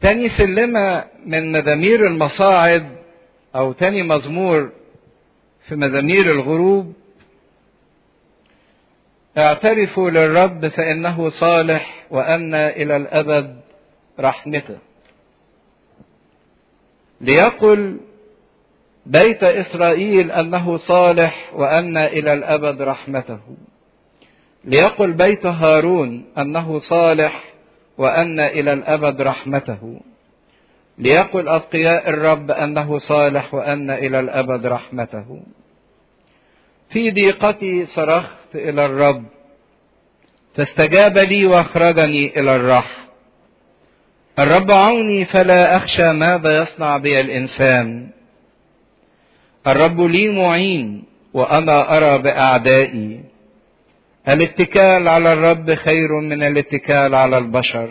تاني سلمة من مزامير المصاعد أو تاني مزمور في مزامير الغروب اعترفوا للرب فإنه صالح وأن إلى الأبد رحمته ليقل بيت إسرائيل أنه صالح وأن إلى الأبد رحمته ليقل بيت هارون أنه صالح وأن إلى الأبد رحمته ليقل أتقياء الرب أنه صالح وأن إلى الأبد رحمته في ضيقتي صرخت إلى الرب فاستجاب لي واخرجني إلى الرح الرب عوني فلا أخشى ماذا يصنع بي الإنسان الرب لي معين وأنا أرى بأعدائي الاتكال على الرب خير من الاتكال على البشر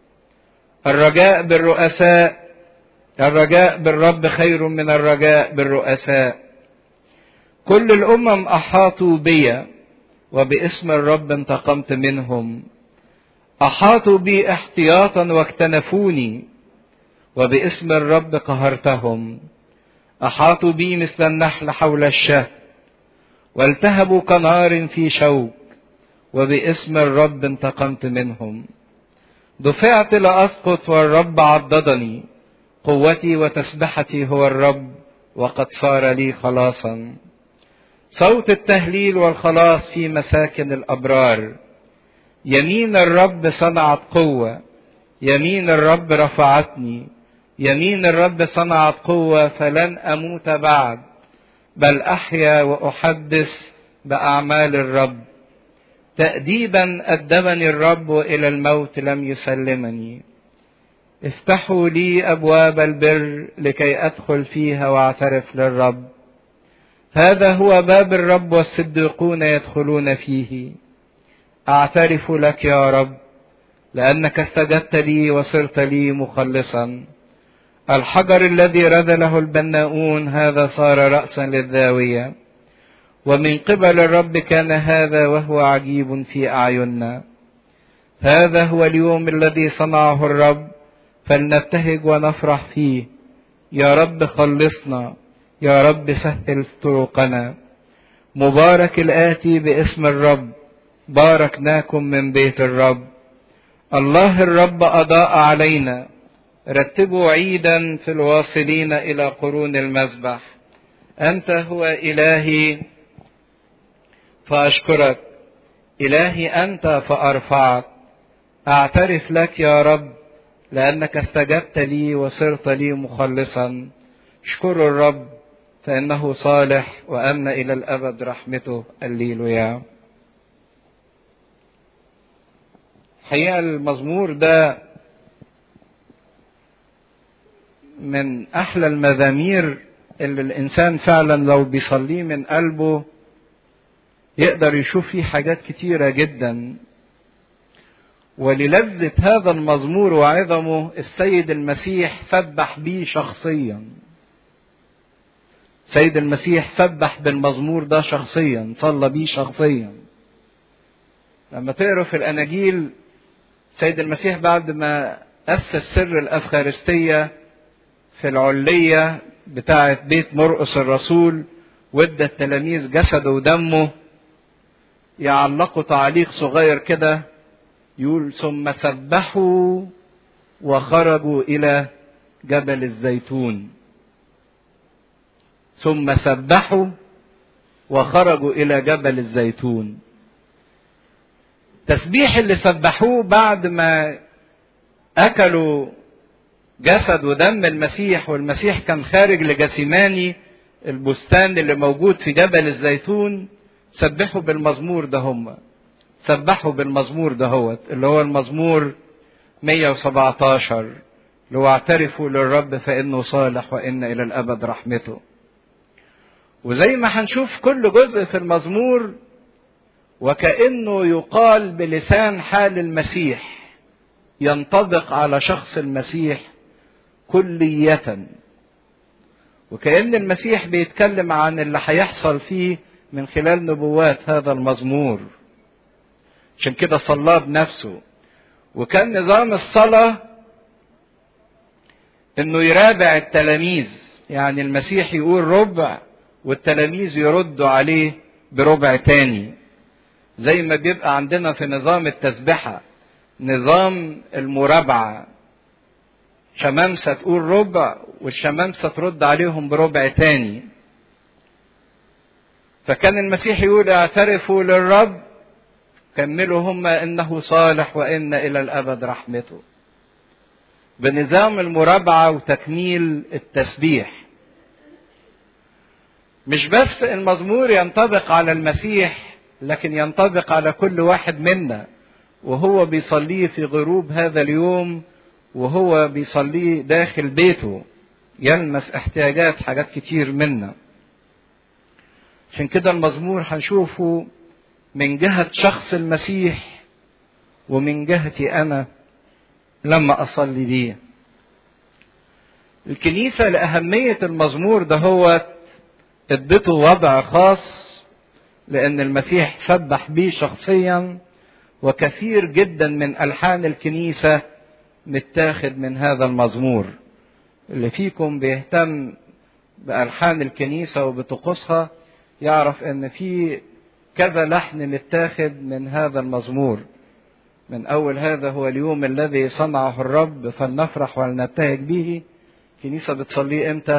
الرجاء بالرؤساء الرجاء بالرب خير من الرجاء بالرؤساء كل الامم احاطوا بي وباسم الرب انتقمت منهم احاطوا بي احتياطا واكتنفوني وباسم الرب قهرتهم احاطوا بي مثل النحل حول الشهد والتهبوا كنار في شوك وباسم الرب انتقمت منهم دفعت لاسقط والرب عضدني قوتي وتسبحتي هو الرب وقد صار لي خلاصا صوت التهليل والخلاص في مساكن الابرار يمين الرب صنعت قوه يمين الرب رفعتني يمين الرب صنعت قوه فلن اموت بعد بل احيا واحدث باعمال الرب تأديبا أدبني الرب وإلى الموت لم يسلمني افتحوا لي أبواب البر لكي أدخل فيها وأعترف للرب هذا هو باب الرب والصديقون يدخلون فيه أعترف لك يا رب لأنك استجبت لي وصرت لي مخلصا الحجر الذي رذله البناؤون هذا صار رأسا للذاوية ومن قبل الرب كان هذا وهو عجيب في اعيننا هذا هو اليوم الذي صنعه الرب فلنبتهج ونفرح فيه يا رب خلصنا يا رب سهل طرقنا مبارك الاتي باسم الرب باركناكم من بيت الرب الله الرب اضاء علينا رتبوا عيدا في الواصلين الى قرون المذبح انت هو الهي فاشكرك الهي انت فارفعك اعترف لك يا رب لانك استجبت لي وصرت لي مخلصا اشكروا الرب فانه صالح وان الى الابد رحمته الليلويا حقيقه المزمور ده من احلى المزامير اللي الانسان فعلا لو بيصليه من قلبه يقدر يشوف فيه حاجات كتيرة جدا وللذة هذا المزمور وعظمه السيد المسيح سبح بيه شخصيا سيد المسيح سبح بالمزمور ده شخصيا صلى بيه شخصيا لما تقروا في الأناجيل سيد المسيح بعد ما أسس سر الأفخارستية في العلية بتاعة بيت مرقس الرسول وادى التلاميذ جسده ودمه يعلقوا تعليق صغير كده يقول ثم سبحوا وخرجوا الى جبل الزيتون ثم سبحوا وخرجوا الى جبل الزيتون تسبيح اللي سبحوه بعد ما اكلوا جسد ودم المسيح والمسيح كان خارج لجسيماني البستان اللي موجود في جبل الزيتون سبحوا بالمزمور ده هم سبحوا بالمزمور ده هو اللي هو المزمور 117 اللي هو اعترفوا للرب فانه صالح وان الى الابد رحمته وزي ما هنشوف كل جزء في المزمور وكانه يقال بلسان حال المسيح ينطبق على شخص المسيح كليه وكأن المسيح بيتكلم عن اللي هيحصل فيه من خلال نبوات هذا المزمور عشان كده صلاه بنفسه وكان نظام الصلاة انه يرابع التلاميذ يعني المسيح يقول ربع والتلاميذ يردوا عليه بربع تاني زي ما بيبقى عندنا في نظام التسبحة نظام المرابعة شمامسة تقول ربع والشمامسة ترد عليهم بربع تاني فكان المسيح يقول اعترفوا للرب كملوا هم انه صالح وان الى الابد رحمته بنظام المرابعة وتكميل التسبيح مش بس المزمور ينطبق على المسيح لكن ينطبق على كل واحد منا وهو بيصليه في غروب هذا اليوم وهو بيصليه داخل بيته يلمس احتياجات حاجات كتير منا عشان كده المزمور هنشوفه من جهة شخص المسيح ومن جهتي أنا لما أصلي بيه الكنيسة لأهمية المزمور ده هو ادته وضع خاص لأن المسيح سبح بيه شخصيا وكثير جدا من ألحان الكنيسة متاخد من هذا المزمور اللي فيكم بيهتم بألحان الكنيسة وبطقوسها يعرف ان في كذا لحن متاخد من هذا المزمور من اول هذا هو اليوم الذي صنعه الرب فلنفرح ولنبتهج به الكنيسه بتصليه امتى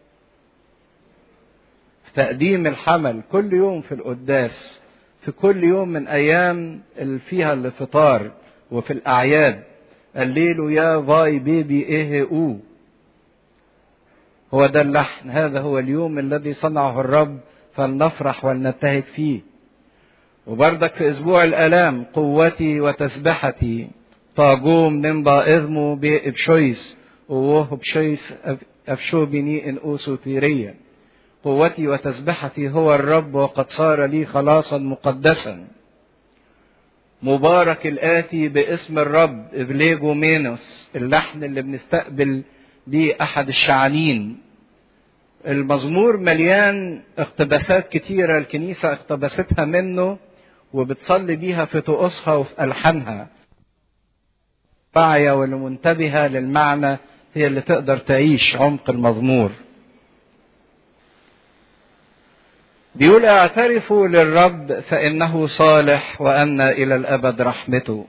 في تقديم الحمل كل يوم في القداس في كل يوم من ايام اللي فيها الفطار وفي الاعياد الليل يا فاي بيبي ايه او هو ده اللحن هذا هو اليوم الذي صنعه الرب فلنفرح ولنبتهج فيه وبردك في اسبوع الالام قوتي وتسبحتي طاجوم نمبا اذمو بشويس ووه بشويس افشو بني ان اوسو تيريا قوتي وتسبحتي هو الرب وقد صار لي خلاصا مقدسا مبارك الآتي باسم الرب إبليجو مينوس اللحن اللي بنستقبل بيه أحد الشعانين المزمور مليان اقتباسات كتيرة الكنيسة اقتبستها منه وبتصلي بيها في طقوسها وفي ألحانها واعية واللي منتبهة للمعنى هي اللي تقدر تعيش عمق المزمور بيقول اعترفوا للرب فإنه صالح وأن إلى الأبد رحمته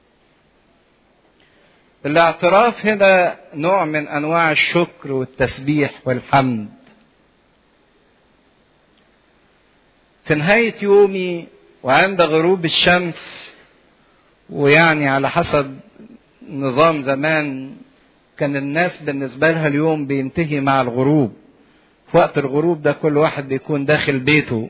الاعتراف هنا نوع من أنواع الشكر والتسبيح والحمد في نهاية يومي وعند غروب الشمس ويعني على حسب نظام زمان كان الناس بالنسبة لها اليوم بينتهي مع الغروب في وقت الغروب ده كل واحد بيكون داخل بيته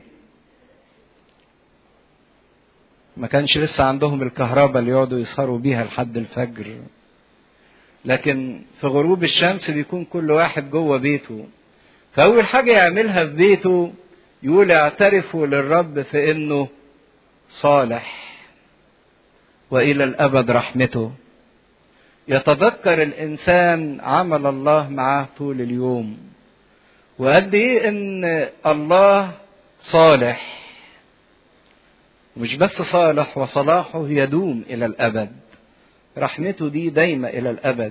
ما كانش لسه عندهم الكهرباء اللي يقعدوا يسهروا بيها لحد الفجر لكن في غروب الشمس بيكون كل واحد جوه بيته فأول حاجة يعملها في بيته يقول اعترفوا للرب في انه صالح والى الابد رحمته يتذكر الانسان عمل الله معاه طول اليوم وقد ايه ان الله صالح مش بس صالح وصلاحه يدوم الى الابد رحمته دي دايمه الى الابد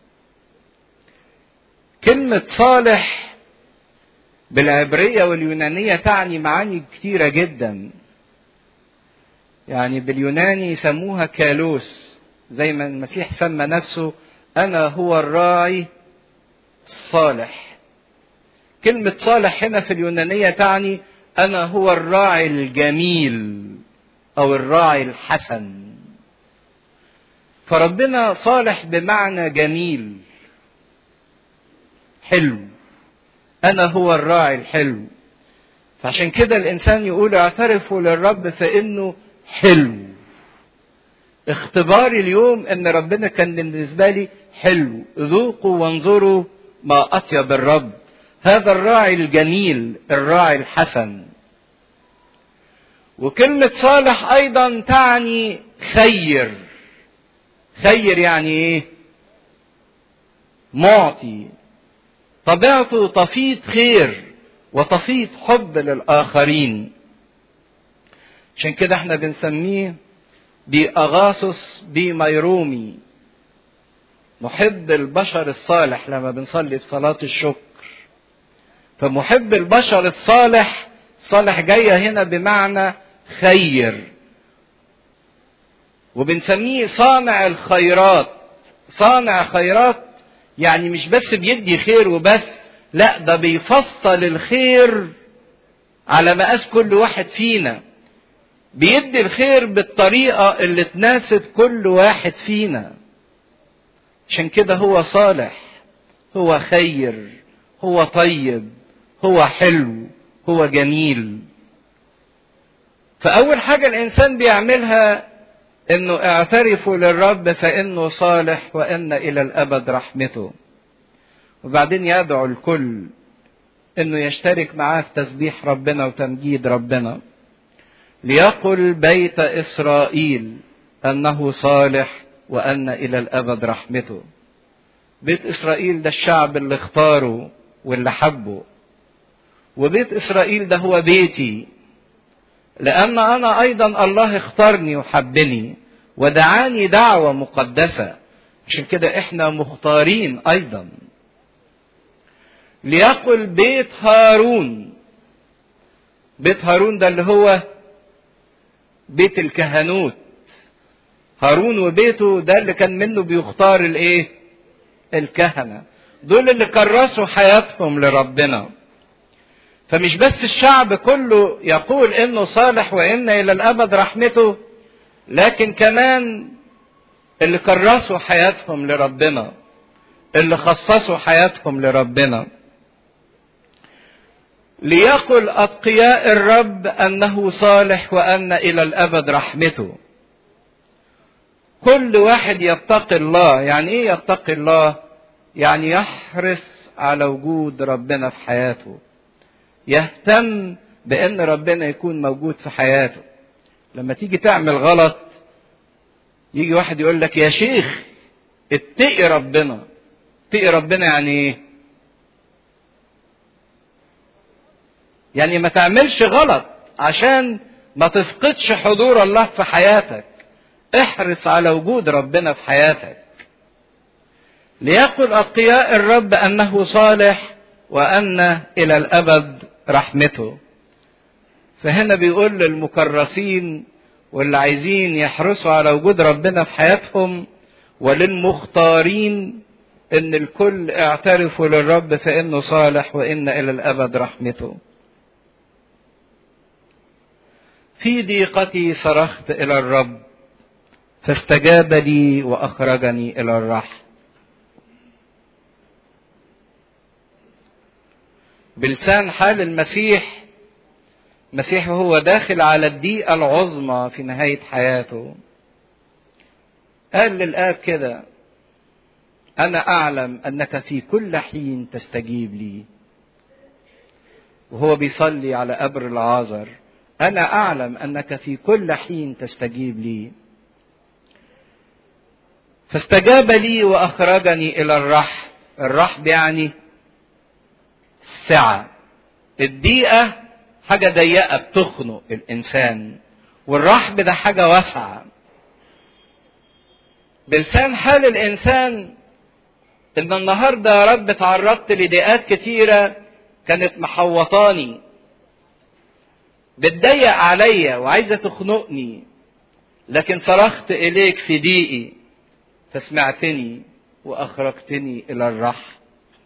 كلمه صالح بالعبريه واليونانيه تعني معاني كتيره جدا يعني باليوناني يسموها كالوس زي ما المسيح سمى نفسه انا هو الراعي الصالح كلمه صالح هنا في اليونانيه تعني انا هو الراعي الجميل او الراعي الحسن فربنا صالح بمعنى جميل حلو انا هو الراعي الحلو فعشان كده الانسان يقول اعترفوا للرب فانه حلو اختباري اليوم ان ربنا كان بالنسبه لي حلو ذوقوا وانظروا ما اطيب الرب هذا الراعي الجميل الراعي الحسن وكلمة صالح أيضا تعني خير خير يعني إيه؟ معطي طبيعته تفيض خير وتفيض حب للآخرين عشان كده احنا بنسميه بأغاثس بميرومي محب البشر الصالح لما بنصلي في صلاة الشكر فمحب البشر الصالح صالح جاية هنا بمعنى خير وبنسميه صانع الخيرات صانع خيرات يعني مش بس بيدي خير وبس لا ده بيفصل الخير على مقاس كل واحد فينا بيدي الخير بالطريقة اللي تناسب كل واحد فينا عشان كده هو صالح هو خير هو طيب هو حلو هو جميل فأول حاجة الإنسان بيعملها إنه اعترفوا للرب فإنه صالح وإن إلى الأبد رحمته وبعدين يدعو الكل إنه يشترك معاه في تسبيح ربنا وتمجيد ربنا ليقل بيت إسرائيل أنه صالح وأن إلى الأبد رحمته بيت إسرائيل ده الشعب اللي اختاره واللي حبه وبيت إسرائيل ده هو بيتي لأن أنا أيضا الله اختارني وحبني ودعاني دعوة مقدسة عشان كده إحنا مختارين أيضا ليقل بيت هارون بيت هارون ده اللي هو بيت الكهنوت هارون وبيته ده اللي كان منه بيختار الايه الكهنة دول اللي كرسوا حياتهم لربنا فمش بس الشعب كله يقول انه صالح وان الى الابد رحمته لكن كمان اللي كرسوا حياتهم لربنا اللي خصصوا حياتهم لربنا ليقل اتقياء الرب انه صالح وان الى الابد رحمته كل واحد يتقي الله يعني ايه يتقي الله يعني يحرص على وجود ربنا في حياته يهتم بان ربنا يكون موجود في حياته لما تيجي تعمل غلط يجي واحد يقول لك يا شيخ اتقي ربنا اتقي ربنا يعني ايه يعني ما تعملش غلط عشان ما تفقدش حضور الله في حياتك احرص على وجود ربنا في حياتك ليقل اتقياء الرب انه صالح وان الى الابد رحمته فهنا بيقول للمكرسين واللي عايزين يحرصوا على وجود ربنا في حياتهم وللمختارين ان الكل اعترفوا للرب فانه صالح وان الى الابد رحمته في ضيقتي صرخت الى الرب فاستجاب لي واخرجني الى الرحم بلسان حال المسيح المسيح وهو داخل على الضيقة العظمى في نهاية حياته قال للآب كده أنا أعلم أنك في كل حين تستجيب لي وهو بيصلي على قبر العازر أنا أعلم أنك في كل حين تستجيب لي فاستجاب لي وأخرجني إلى الرحب الرحب يعني السعة الضيقة حاجة ضيقة بتخنق الإنسان والرحب ده حاجة واسعة بلسان حال الإنسان إن النهاردة يا رب تعرضت لضيقات كتيرة كانت محوطاني بتضيق عليا وعايزة تخنقني لكن صرخت إليك في ضيقي فسمعتني وأخرجتني إلى الرحم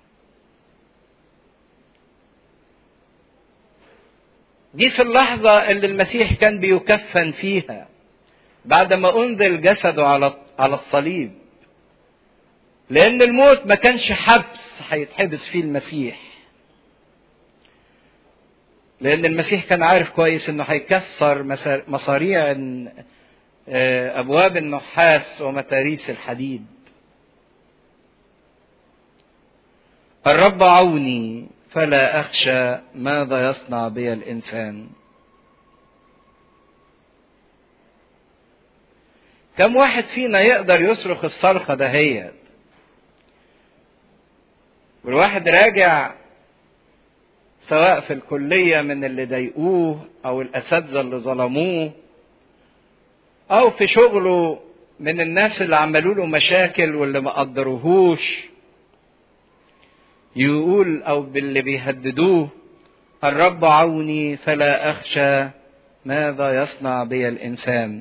دي في اللحظة اللي المسيح كان بيكفن فيها بعد ما أنزل جسده على على الصليب لأن الموت ما كانش حبس هيتحبس فيه المسيح لأن المسيح كان عارف كويس إنه هيكسر مصاريع أبواب النحاس ومتاريس الحديد الرب عوني فلا أخشى ماذا يصنع بي الإنسان كم واحد فينا يقدر يصرخ الصرخة دهيت والواحد راجع سواء في الكلية من اللي ضايقوه أو الأساتذة اللي ظلموه أو في شغله من الناس اللي عملوا له مشاكل واللي ما قدروهوش يقول او باللي بيهددوه الرب عوني فلا اخشى ماذا يصنع بي الانسان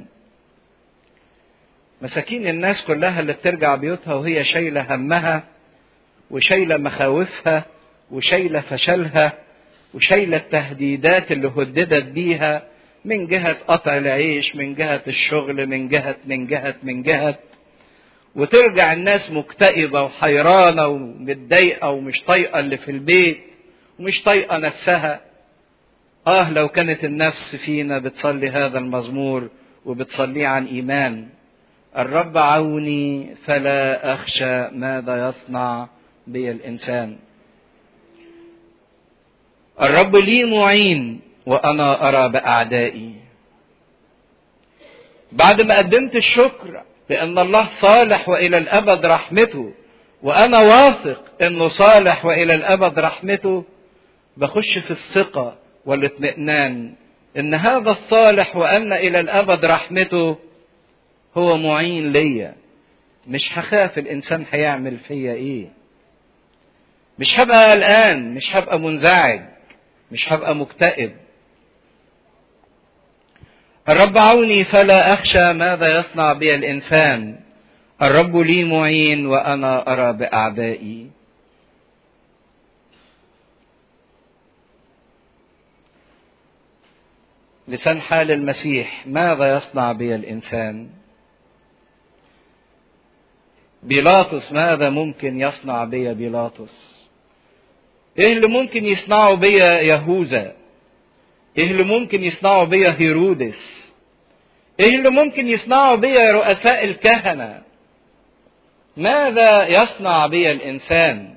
مساكين الناس كلها اللي بترجع بيوتها وهي شايله همها وشايله مخاوفها وشايله فشلها وشايله التهديدات اللي هددت بيها من جهه قطع العيش من جهه الشغل من جهه من جهه من جهه وترجع الناس مكتئبه وحيرانه ومتضايقه ومش طايقه اللي في البيت ومش طايقه نفسها اه لو كانت النفس فينا بتصلي هذا المزمور وبتصليه عن ايمان الرب عوني فلا اخشى ماذا يصنع بي الانسان الرب لي معين وانا ارى باعدائي بعد ما قدمت الشكر لان الله صالح والى الابد رحمته وانا واثق انه صالح والى الابد رحمته بخش في الثقه والاطمئنان ان هذا الصالح وان الى الابد رحمته هو معين ليا مش هخاف الانسان هيعمل فيا ايه مش هبقى قلقان مش هبقى منزعج مش هبقى مكتئب الرب عوني فلا اخشى ماذا يصنع بي الانسان الرب لي معين وانا ارى باعدائي لسان حال المسيح ماذا يصنع بي الانسان بيلاطس ماذا ممكن يصنع بي بيلاطس ايه اللي ممكن يصنعه بي يهوذا ايه اللي ممكن يصنعه بي هيرودس ايه اللي ممكن يصنعه بي رؤساء الكهنه ماذا يصنع بي الانسان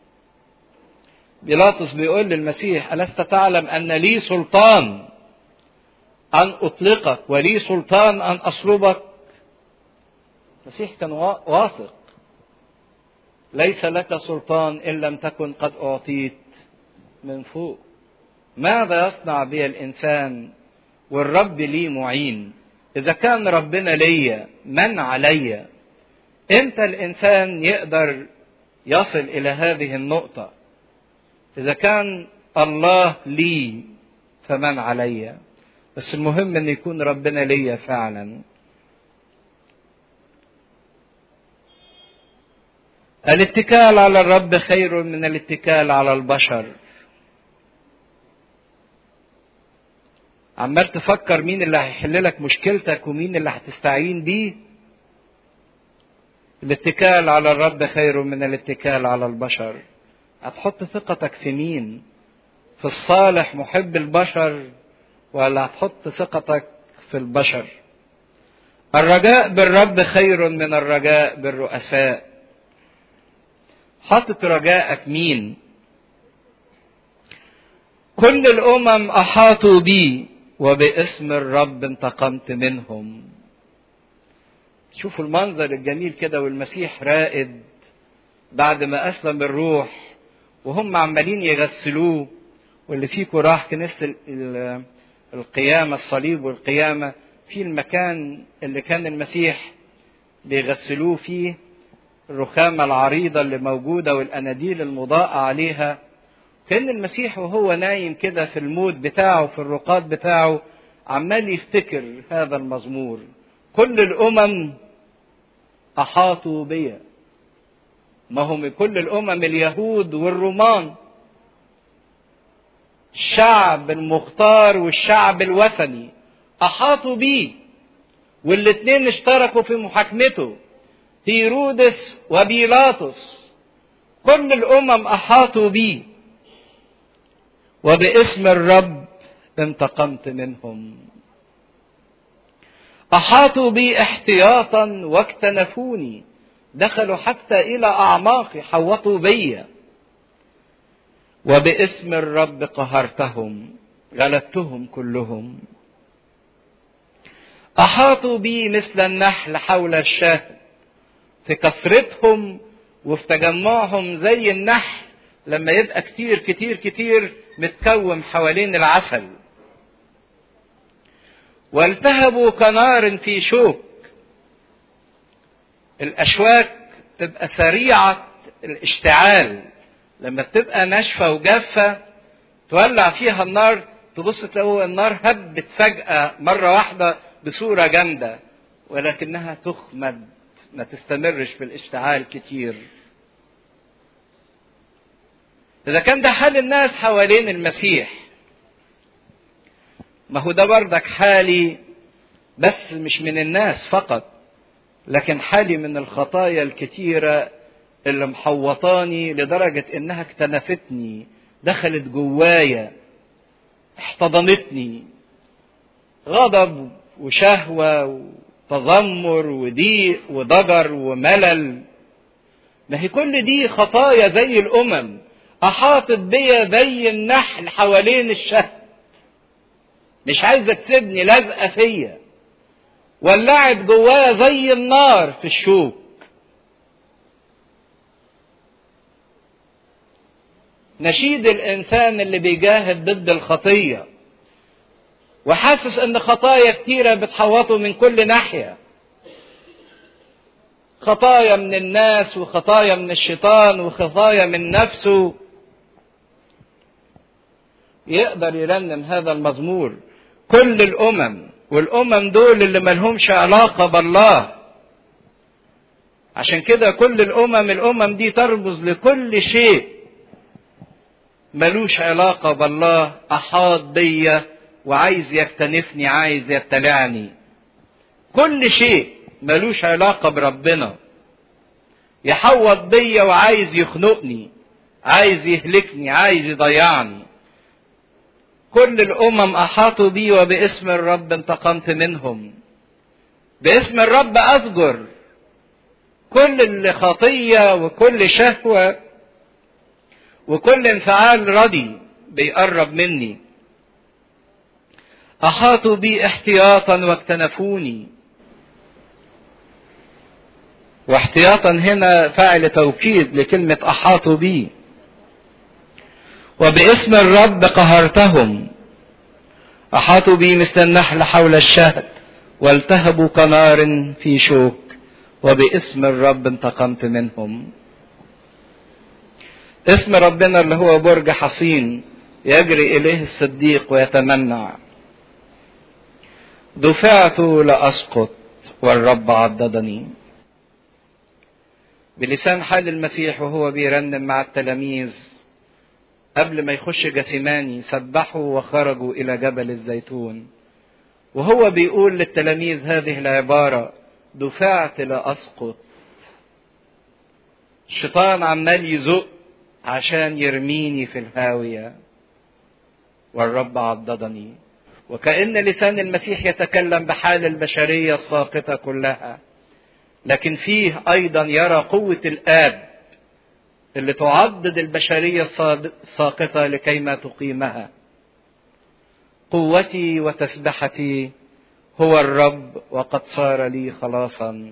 بيلاطس بيقول للمسيح الست تعلم ان لي سلطان ان اطلقك ولي سلطان ان اصلبك المسيح كان واثق ليس لك سلطان ان لم تكن قد اعطيت من فوق ماذا يصنع بي الانسان والرب لي معين اذا كان ربنا ليا من عليا امتى الانسان يقدر يصل الى هذه النقطه اذا كان الله لي فمن عليا بس المهم ان يكون ربنا ليا فعلا الاتكال على الرب خير من الاتكال على البشر عمال تفكر مين اللي هيحل لك مشكلتك ومين اللي هتستعين بيه الاتكال على الرب خير من الاتكال على البشر هتحط ثقتك في مين في الصالح محب البشر ولا هتحط ثقتك في البشر الرجاء بالرب خير من الرجاء بالرؤساء حاطط رجاءك مين كل الامم احاطوا بي وباسم الرب انتقمت منهم شوفوا المنظر الجميل كده والمسيح رائد بعد ما اسلم الروح وهم عمالين يغسلوه واللي فيكم راح كنيسه القيامه الصليب والقيامه في المكان اللي كان المسيح بيغسلوه فيه الرخامه العريضه اللي موجوده والاناديل المضاءه عليها كان المسيح وهو نايم كده في الموت بتاعه في الرقاد بتاعه عمال يفتكر هذا المزمور كل الامم احاطوا بي ما هم كل الامم اليهود والرومان الشعب المختار والشعب الوثني احاطوا بيه والاثنين اشتركوا في محاكمته هيرودس وبيلاطس كل الامم احاطوا بيه وباسم الرب انتقمت منهم احاطوا بي احتياطا واكتنفوني دخلوا حتى الى اعماقي حوطوا بي وباسم الرب قهرتهم غلبتهم كلهم احاطوا بي مثل النحل حول الشاهد في كثرتهم وفي تجمعهم زي النحل لما يبقى كتير كتير كتير متكوم حوالين العسل والتهبوا كنار في شوك الاشواك تبقى سريعه الاشتعال لما بتبقى ناشفه وجافه تولع فيها النار تبص تلاقوا النار هبت فجاه مره واحده بصوره جامده ولكنها تخمد ما تستمرش في الاشتعال كتير اذا كان ده حال الناس حوالين المسيح ما هو ده بردك حالي بس مش من الناس فقط لكن حالي من الخطايا الكتيرة اللي محوطاني لدرجة انها اكتنفتني دخلت جوايا احتضنتني غضب وشهوة وتذمر وضيق وضجر وملل ما هي كل دي خطايا زي الامم احاطت بيا زي النحل حوالين الشهد مش عايزه تسيبني لازقه فيا ولعت جوايا زي النار في الشوك نشيد الانسان اللي بيجاهد ضد الخطيه وحاسس ان خطايا كتيره بتحوطه من كل ناحيه خطايا من الناس وخطايا من الشيطان وخطايا من نفسه يقدر يرنم هذا المزمور كل الامم والامم دول اللي ملهمش علاقه بالله عشان كده كل الامم الامم دي ترمز لكل شيء ملوش علاقه بالله احاط بيا وعايز يكتنفني عايز يبتلعني كل شيء ملوش علاقه بربنا يحوط بيا وعايز يخنقني عايز يهلكني عايز يضيعني كل الامم احاطوا بي وباسم الرب انتقمت منهم باسم الرب اذكر كل خطيه وكل شهوه وكل انفعال ردي بيقرب مني احاطوا بي احتياطا واكتنفوني واحتياطا هنا فاعل توكيد لكلمه احاطوا بي وباسم الرب قهرتهم أحاطوا بي مثل النحل حول الشهد والتهبوا كنار في شوك وباسم الرب انتقمت منهم اسم ربنا اللي هو برج حصين يجري إليه الصديق ويتمنع دفعت لأسقط والرب عضدني بلسان حال المسيح وهو بيرنم مع التلاميذ قبل ما يخش جثماني سبحوا وخرجوا الى جبل الزيتون وهو بيقول للتلاميذ هذه العباره دفعت لاسقط الشيطان عمال يزق عشان يرميني في الهاويه والرب عضدني وكأن لسان المسيح يتكلم بحال البشرية الساقطة كلها لكن فيه أيضا يرى قوة الآب اللي تعضد البشرية الساقطة لكي ما تقيمها قوتي وتسبحتي هو الرب وقد صار لي خلاصا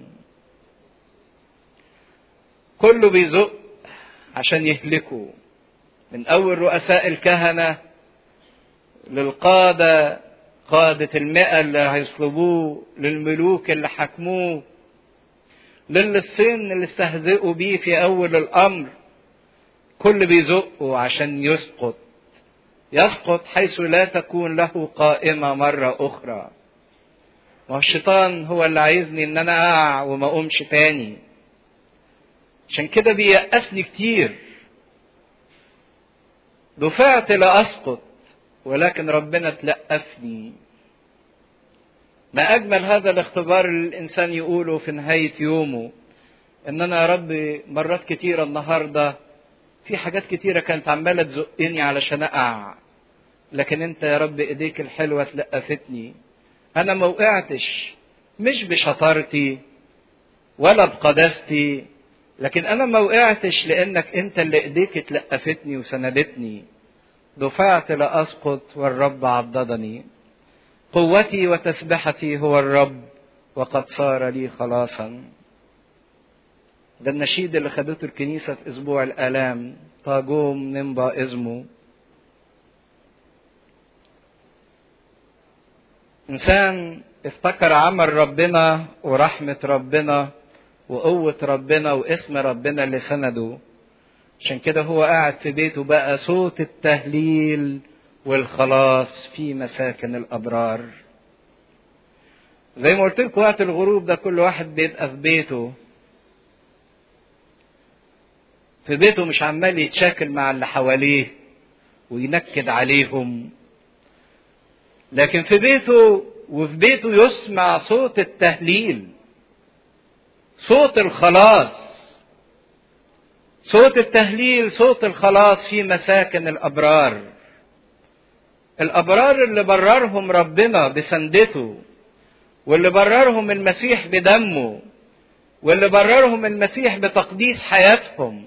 كله بيزق عشان يهلكوا من أول رؤساء الكهنة للقادة قادة المئة اللي هيصلبوه للملوك اللي حكموه للصين اللي استهزئوا بيه في أول الأمر كل بيزقه عشان يسقط يسقط حيث لا تكون له قائمة مرة أخرى ما هو الشيطان هو اللي عايزني ان انا اقع وما اقومش تاني عشان كده بيأسني كتير دفعت لأسقط ولكن ربنا تلقفني ما أجمل هذا الاختبار اللي الإنسان يقوله في نهاية يومه إن أنا يا رب مرات كتيرة النهاردة في حاجات كتيرة كانت عمالة تزقني علشان أقع لكن أنت يا رب إيديك الحلوة تلقفتني أنا ما وقعتش مش بشطارتي ولا بقداستي لكن أنا ما وقعتش لأنك أنت اللي إيديك تلقفتني وسندتني دفعت لأسقط والرب عضدني قوتي وتسبحتي هو الرب وقد صار لي خلاصا ده النشيد اللي خدته الكنيسة في أسبوع الآلام طاجوم نمبا إزمو إنسان افتكر عمل ربنا ورحمة ربنا وقوة ربنا واسم ربنا اللي سنده عشان كده هو قاعد في بيته بقى صوت التهليل والخلاص في مساكن الأبرار زي ما قلت لكم وقت الغروب ده كل واحد بيبقى في بيته في بيته مش عمال يتشاكل مع اللي حواليه وينكد عليهم لكن في بيته وفي بيته يسمع صوت التهليل صوت الخلاص صوت التهليل صوت الخلاص في مساكن الابرار الابرار اللي بررهم ربنا بسندته واللي بررهم المسيح بدمه واللي بررهم المسيح بتقديس حياتهم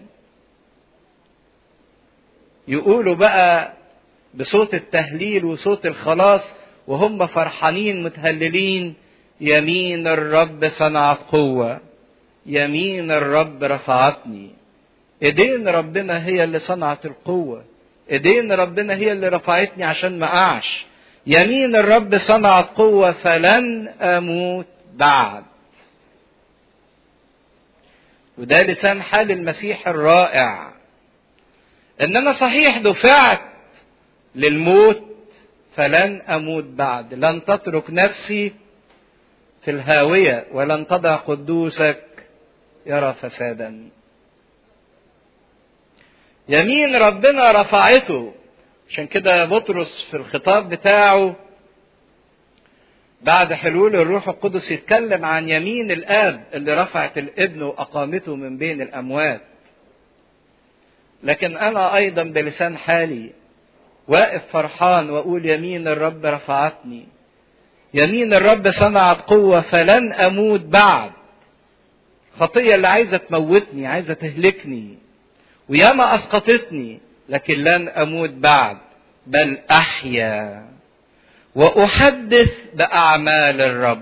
يقولوا بقى بصوت التهليل وصوت الخلاص وهم فرحانين متهللين يمين الرب صنعت قوة يمين الرب رفعتني ايدين ربنا هي اللي صنعت القوة ايدين ربنا هي اللي رفعتني عشان ما اقعش يمين الرب صنعت قوة فلن اموت بعد وده لسان حال المسيح الرائع ان انا صحيح دفعت للموت فلن اموت بعد لن تترك نفسي في الهاويه ولن تضع قدوسك يرى فسادا يمين ربنا رفعته عشان كده بطرس في الخطاب بتاعه بعد حلول الروح القدس يتكلم عن يمين الاب اللي رفعت الابن واقامته من بين الاموات لكن انا ايضا بلسان حالي واقف فرحان واقول يمين الرب رفعتني يمين الرب صنعت قوة فلن أموت بعد خطية اللي عايزة تموتني عايزة تهلكني وياما أسقطتني لكن لن أموت بعد بل أحيا وأحدث بأعمال الرب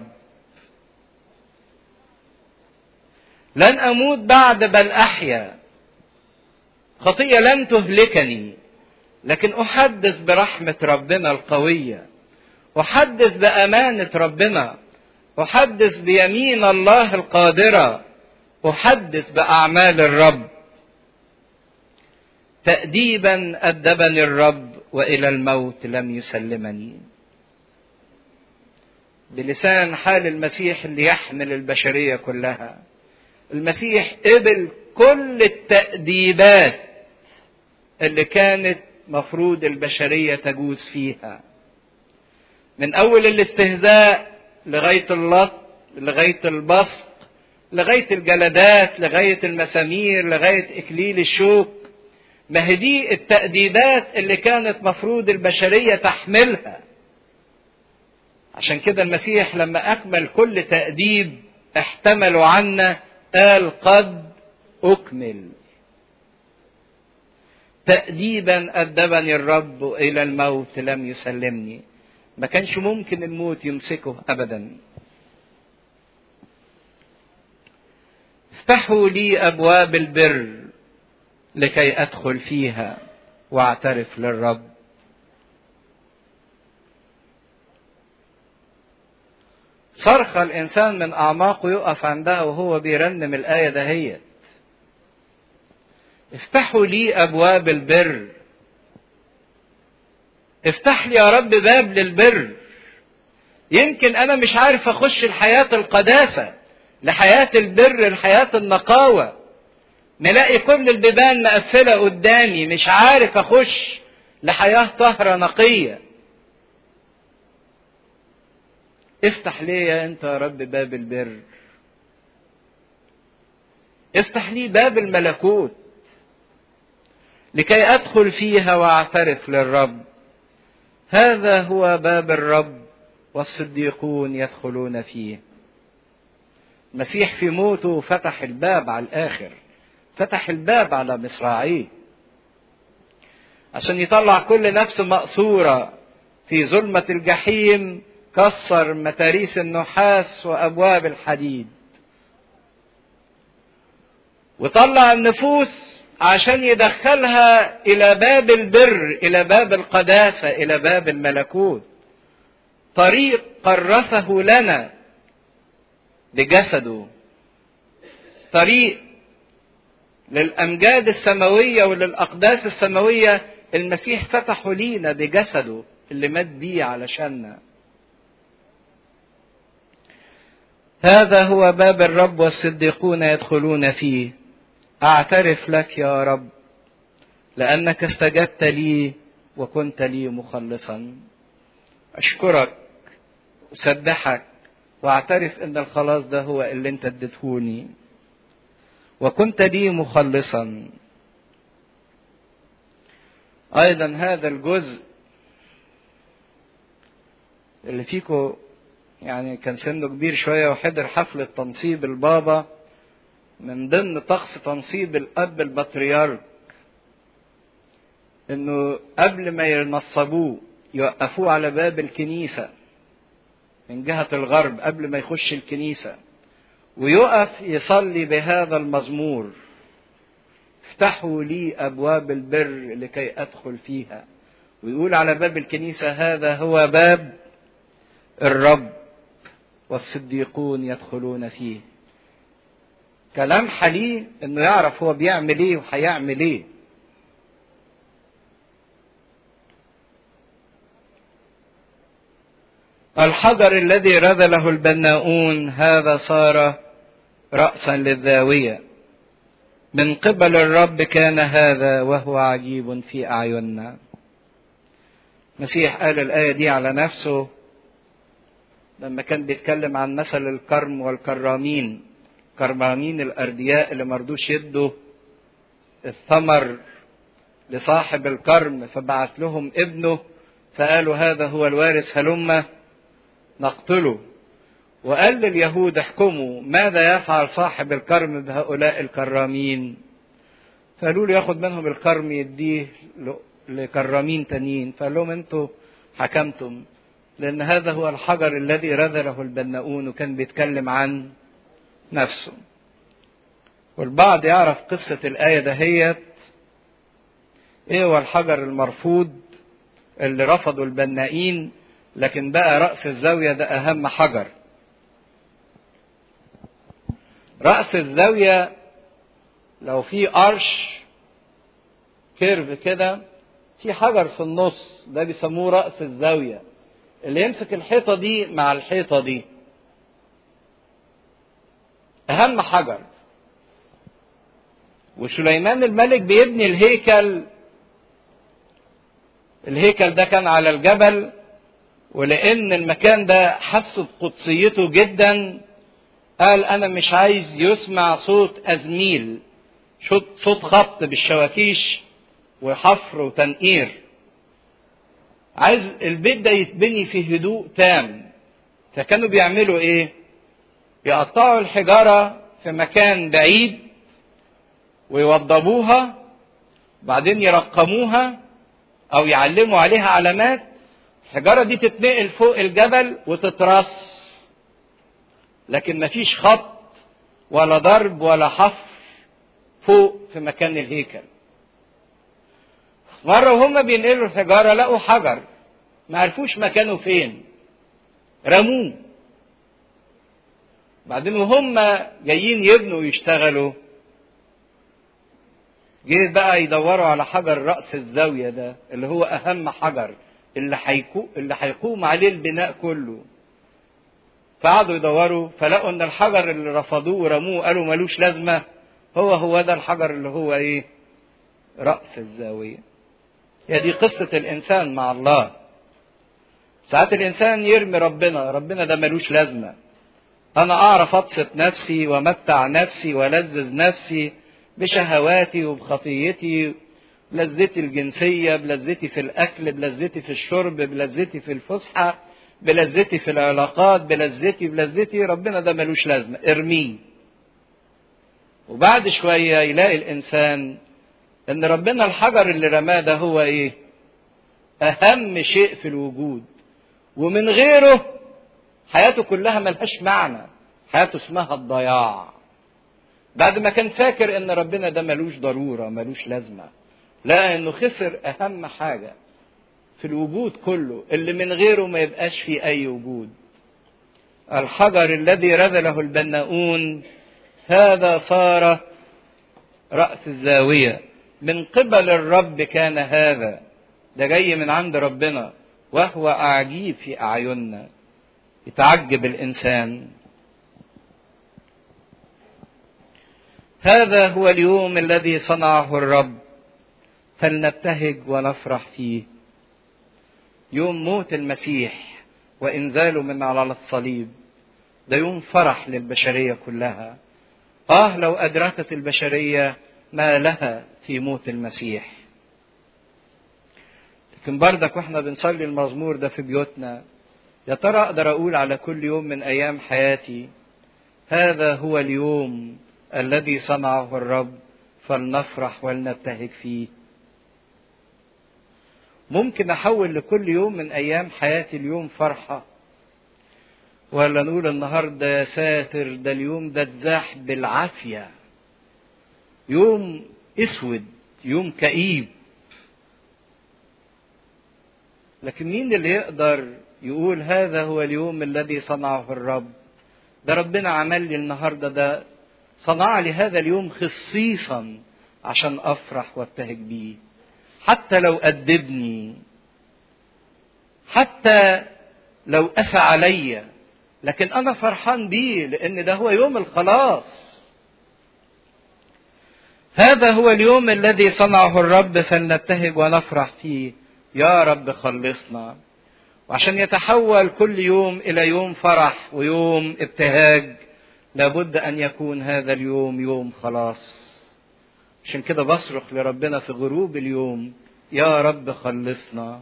لن أموت بعد بل أحيا خطية لن تهلكني لكن أحدث برحمة ربنا القوية أحدث بأمانة ربنا أحدث بيمين الله القادرة أحدث بأعمال الرب تأديبا أدبني الرب وإلى الموت لم يسلمني بلسان حال المسيح اللي يحمل البشرية كلها المسيح قبل كل التأديبات اللي كانت مفروض البشرية تجوز فيها من أول الاستهزاء لغاية اللط لغاية البسط لغاية الجلدات لغاية المسامير لغاية إكليل الشوك ما هي دي التأديبات اللي كانت مفروض البشرية تحملها عشان كده المسيح لما أكمل كل تأديب احتملوا عنا قال قد أكمل تأديبا أدبني الرب إلى الموت لم يسلمني ما كانش ممكن الموت يمسكه أبدا افتحوا لي أبواب البر لكي أدخل فيها وأعترف للرب صرخ الإنسان من أعماقه يقف عندها وهو بيرنم الآية دهيت افتحوا لي أبواب البر افتح لي يا رب باب للبر يمكن أنا مش عارف أخش الحياة القداسة لحياة البر لحياة النقاوة نلاقي كل البيبان مقفلة قدامي مش عارف أخش لحياة طهرة نقية افتح لي انت يا رب باب البر افتح لي باب الملكوت لكي ادخل فيها واعترف للرب هذا هو باب الرب والصديقون يدخلون فيه المسيح في موته فتح الباب على الاخر فتح الباب على مصراعيه عشان يطلع كل نفس مقصوره في ظلمه الجحيم كسر متاريس النحاس وابواب الحديد وطلع النفوس عشان يدخلها الى باب البر الى باب القداسه الى باب الملكوت طريق قرسه لنا بجسده الطريق للامجاد السماويه وللاقداس السماويه المسيح فتحه لينا بجسده اللي مات بيه علشاننا هذا هو باب الرب والصديقون يدخلون فيه اعترف لك يا رب لانك استجبت لي وكنت لي مخلصا اشكرك اسبحك واعترف ان الخلاص ده هو اللي انت اديتهوني وكنت لي مخلصا ايضا هذا الجزء اللي فيكو يعني كان سنه كبير شويه وحضر حفله تنصيب البابا من ضمن طقس تنصيب الاب البطريرك انه قبل ما ينصبوه يوقفوه على باب الكنيسه من جهه الغرب قبل ما يخش الكنيسه ويقف يصلي بهذا المزمور افتحوا لي ابواب البر لكي ادخل فيها ويقول على باب الكنيسه هذا هو باب الرب والصديقون يدخلون فيه كلام حليه انه يعرف هو بيعمل ايه وهيعمل ايه الحجر الذي رذله البناؤون هذا صار رأسا للذاوية من قبل الرب كان هذا وهو عجيب في أعيننا مسيح قال الآية دي على نفسه لما كان بيتكلم عن مثل الكرم والكرامين كرمانين الأردياء اللي مرضوش يدوا الثمر لصاحب الكرم فبعت لهم ابنه فقالوا هذا هو الوارث هلم نقتله وقال لليهود احكموا ماذا يفعل صاحب الكرم بهؤلاء الكرامين فقالوا له ياخد منهم الكرم يديه لكرامين تانيين فقال لهم انتوا حكمتم لان هذا هو الحجر الذي رذله البناؤون وكان بيتكلم عن نفسه والبعض يعرف قصة الآية دهيت ايه هو الحجر المرفوض اللي رفضه البنائين لكن بقى رأس الزاوية ده أهم حجر رأس الزاوية لو في قرش كيرف كده في حجر في النص ده بيسموه رأس الزاوية اللي يمسك الحيطة دي مع الحيطة دي أهم حجر وسليمان الملك بيبني الهيكل الهيكل ده كان على الجبل ولأن المكان ده حس بقدسيته جدا قال أنا مش عايز يسمع صوت أزميل صوت خبط بالشواكيش وحفر وتنقير عايز البيت ده يتبني في هدوء تام فكانوا بيعملوا ايه يقطعوا الحجارة في مكان بعيد ويوضبوها بعدين يرقموها او يعلموا عليها علامات الحجارة دي تتنقل فوق الجبل وتترص لكن مفيش خط ولا ضرب ولا حفر فوق في مكان الهيكل مرة وهم بينقلوا الحجارة لقوا حجر ما عرفوش مكانه فين رموه بعدين وهم جايين يبنوا ويشتغلوا جه بقى يدوروا على حجر رأس الزاوية ده اللي هو أهم حجر اللي حيكو اللي هيقوم عليه البناء كله فقعدوا يدوروا فلقوا ان الحجر اللي رفضوه ورموه قالوا ملوش لازمه هو هو ده الحجر اللي هو ايه راس الزاويه هي دي قصه الانسان مع الله ساعات الانسان يرمي ربنا ربنا ده ملوش لازمه انا اعرف ابسط نفسي ومتع نفسي والذذ نفسي بشهواتي وبخطيتي بلذتي الجنسيه بلذتي في الاكل بلذتي في الشرب بلذتي في الفسحه بلذتي في العلاقات بلذتي بلذتي ربنا ده ملوش لازمه ارميه وبعد شويه يلاقي الانسان ان ربنا الحجر اللي رماه ده هو ايه اهم شيء في الوجود ومن غيره حياته كلها ملهاش معنى حياته اسمها الضياع بعد ما كان فاكر ان ربنا ده ملوش ضروره ملوش لازمه لا انه خسر اهم حاجه في الوجود كله اللي من غيره ما يبقاش في اي وجود الحجر الذي رذله البناؤون هذا صار رأس الزاوية من قبل الرب كان هذا ده جاي من عند ربنا وهو أعجيب في أعيننا يتعجب الإنسان هذا هو اليوم الذي صنعه الرب فلنبتهج ونفرح فيه يوم موت المسيح وإنزاله من على الصليب ده يوم فرح للبشرية كلها آه لو أدركت البشرية ما لها في موت المسيح لكن بردك واحنا بنصلي المزمور ده في بيوتنا يا ترى اقدر اقول على كل يوم من ايام حياتي هذا هو اليوم الذي صنعه الرب فلنفرح ولنبتهج فيه ممكن احول لكل يوم من ايام حياتي اليوم فرحه ولا نقول النهارده يا ساتر ده اليوم ده اتزاح بالعافيه يوم اسود يوم كئيب لكن مين اللي يقدر يقول هذا هو اليوم الذي صنعه الرب ده ربنا عمل لي النهارده ده صنع لي هذا اليوم خصيصا عشان افرح وابتهج بيه حتى لو أدبني حتى لو أسى عليا لكن أنا فرحان بيه لأن ده هو يوم الخلاص هذا هو اليوم الذي صنعه الرب فلنبتهج ونفرح فيه يا رب خلصنا وعشان يتحول كل يوم إلى يوم فرح ويوم ابتهاج لابد أن يكون هذا اليوم يوم خلاص عشان كده بصرخ لربنا في غروب اليوم يا رب خلصنا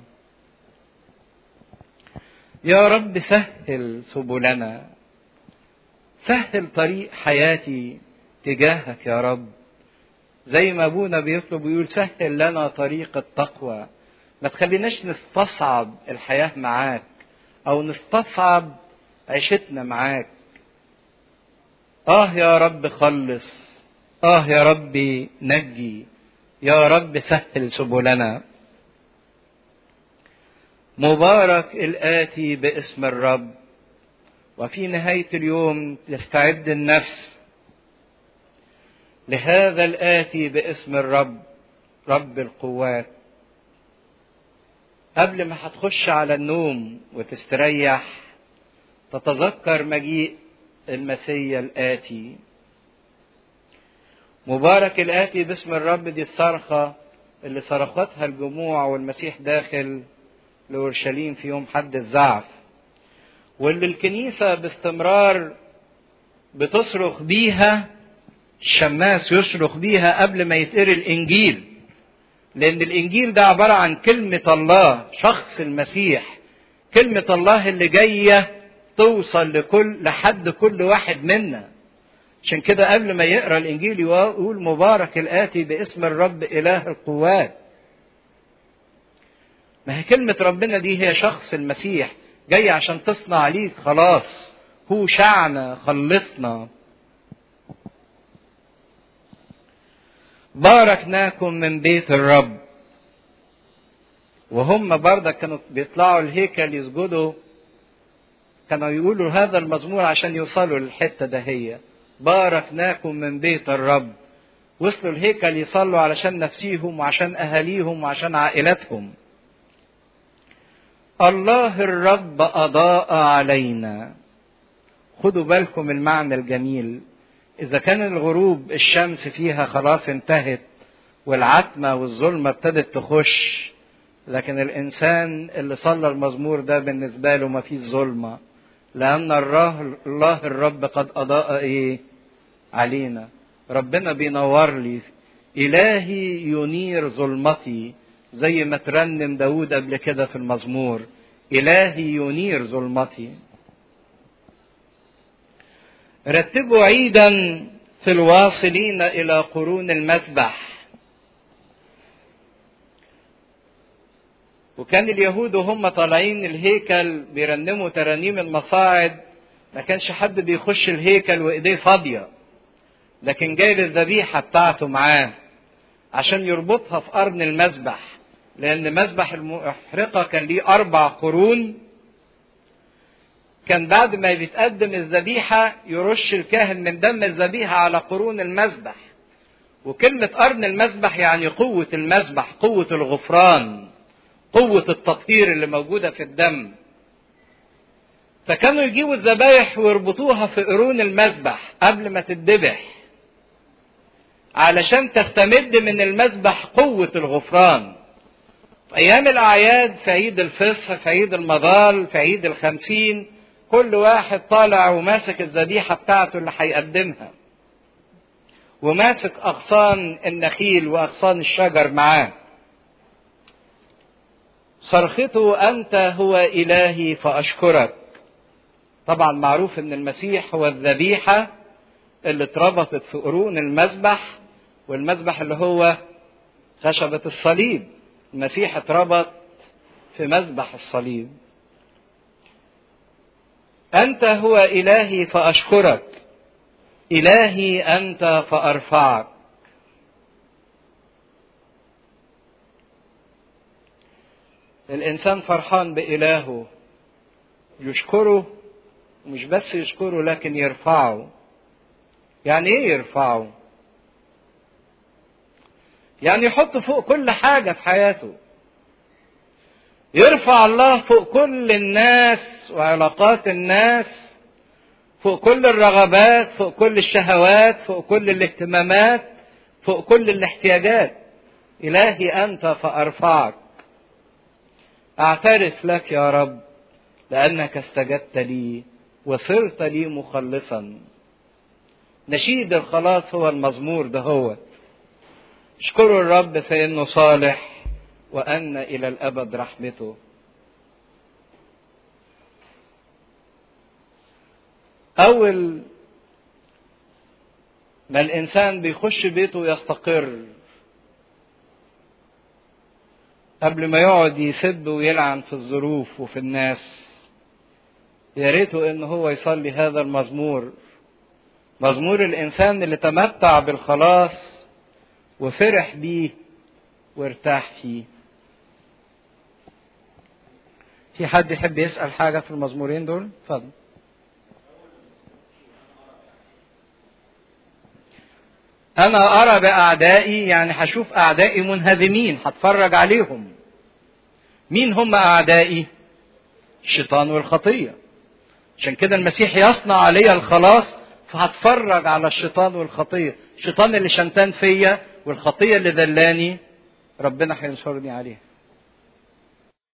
يا رب سهل سبلنا سهل طريق حياتي تجاهك يا رب زي ما ابونا بيطلب ويقول سهل لنا طريق التقوى ما تخليناش نستصعب الحياة معاك او نستصعب عيشتنا معاك اه يا رب خلص اه يا ربي نجي يا رب سهل سبلنا مبارك الآتي باسم الرب وفي نهاية اليوم يستعد النفس لهذا الآتي باسم الرب رب القوات قبل ما هتخش على النوم وتستريح تتذكر مجيء المسيا الآتي مبارك الآتي باسم الرب دي الصرخة اللي صرختها الجموع والمسيح داخل لأورشليم في يوم حد الزعف واللي الكنيسة باستمرار بتصرخ بيها الشماس يصرخ بيها قبل ما يتقري الإنجيل لأن الإنجيل ده عبارة عن كلمة الله شخص المسيح كلمة الله اللي جاية توصل لكل لحد كل واحد منا عشان كده قبل ما يقرا الانجيل يقول مبارك الاتي باسم الرب اله القوات ما هي كلمة ربنا دي هي شخص المسيح جاي عشان تصنع ليك خلاص هو شعنا خلصنا باركناكم من بيت الرب وهم برضك كانوا بيطلعوا الهيكل يسجدوا كانوا يقولوا هذا المزمور عشان يوصلوا للحتة دهية باركناكم من بيت الرب وصلوا الهيكل يصلوا علشان نفسيهم وعشان أهاليهم وعشان عائلاتهم الله الرب أضاء علينا خدوا بالكم المعنى الجميل إذا كان الغروب الشمس فيها خلاص انتهت والعتمة والظلمة ابتدت تخش لكن الإنسان اللي صلى المزمور ده بالنسبة له ما فيش ظلمة لأن الله الرب قد أضاء إيه علينا ربنا بينور لي إلهي ينير ظلمتي زي ما ترنم داود قبل كده في المزمور إلهي ينير ظلمتي رتبوا عيدا في الواصلين إلى قرون المسبح وكان اليهود وهم طالعين الهيكل بيرنموا ترانيم المصاعد ما كانش حد بيخش الهيكل وايديه فاضيه لكن جايب الذبيحه بتاعته معاه عشان يربطها في قرن المذبح لان مذبح المحرقه كان ليه اربع قرون كان بعد ما بيتقدم الذبيحة يرش الكاهن من دم الذبيحة على قرون المذبح وكلمة قرن المذبح يعني قوة المذبح قوة الغفران قوة التطهير اللي موجودة في الدم فكانوا يجيبوا الذبايح ويربطوها في قرون المذبح قبل ما تتذبح علشان تستمد من المذبح قوة الغفران في أيام الأعياد في عيد الفصح في عيد المظال في عيد الخمسين كل واحد طالع وماسك الذبيحة بتاعته اللي هيقدمها وماسك أغصان النخيل وأغصان الشجر معاه صرخته أنت هو إلهي فأشكرك طبعا معروف ان المسيح هو الذبيحة اللي اتربطت في قرون المذبح والمذبح اللي هو خشبة الصليب المسيح اتربط في مذبح الصليب أنت هو إلهي فأشكرك إلهي أنت فأرفعك الإنسان فرحان بإلهه يشكره مش بس يشكره لكن يرفعه يعني ايه يرفعه يعني يحط فوق كل حاجة في حياته يرفع الله فوق كل الناس وعلاقات الناس فوق كل الرغبات فوق كل الشهوات فوق كل الاهتمامات فوق كل الاحتياجات إلهي أنت فأرفعك أعترف لك يا رب لأنك استجبت لي وصرت لي مخلصا نشيد الخلاص هو المزمور ده هو اشكروا الرب فإنه صالح وأن إلى الأبد رحمته أول ما الإنسان بيخش بيته يستقر قبل ما يقعد يسب ويلعن في الظروف وفي الناس يا ريته ان هو يصلي هذا المزمور مزمور الانسان اللي تمتع بالخلاص وفرح بيه وارتاح فيه في حد يحب يسأل حاجة في المزمورين دول؟ اتفضل. أنا أرى بأعدائي يعني هشوف أعدائي منهزمين هتفرج عليهم. مين هم أعدائي؟ الشيطان والخطية. عشان كده المسيح يصنع علي الخلاص فهتفرج على الشيطان والخطية. الشيطان اللي شمتان فيا والخطية اللي ذلاني ربنا هينصرني عليها.